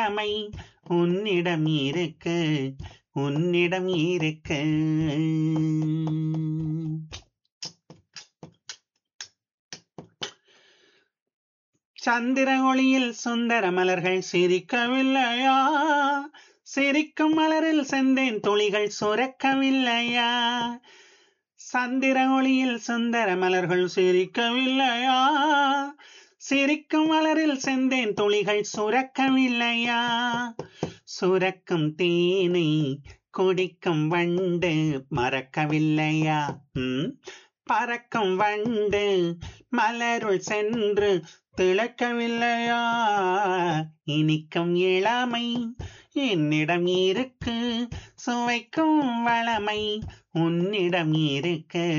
இளமை உன்னிடம் இருக்கு உன்னிடம் இருக்கு சந்திர ஒளியில் சுந்தர மலர்கள் சிரிக்கவில்லையா சிரிக்கும் மலரில் செந்தேன் துளிகள் சுரக்கவில்லையா சந்திர ஒளியில் சுந்தர மலர்கள் சிரிக்கவில்லையா சிரிக்கும் மலரில் செந்தேன் துளிகள் சுரக்கவில்லையா சுரக்கும் தேனை குடிக்கும் வண்டு மறக்கவில்லையா ம்? பறக்கும் வண்டு மலருள் சென்று திளைக்கவில்லையா இனிக்கும் இளமை என்னிடம் இருக்கு சுவைக்கும் வளமை உன்னிடம் இருக்கு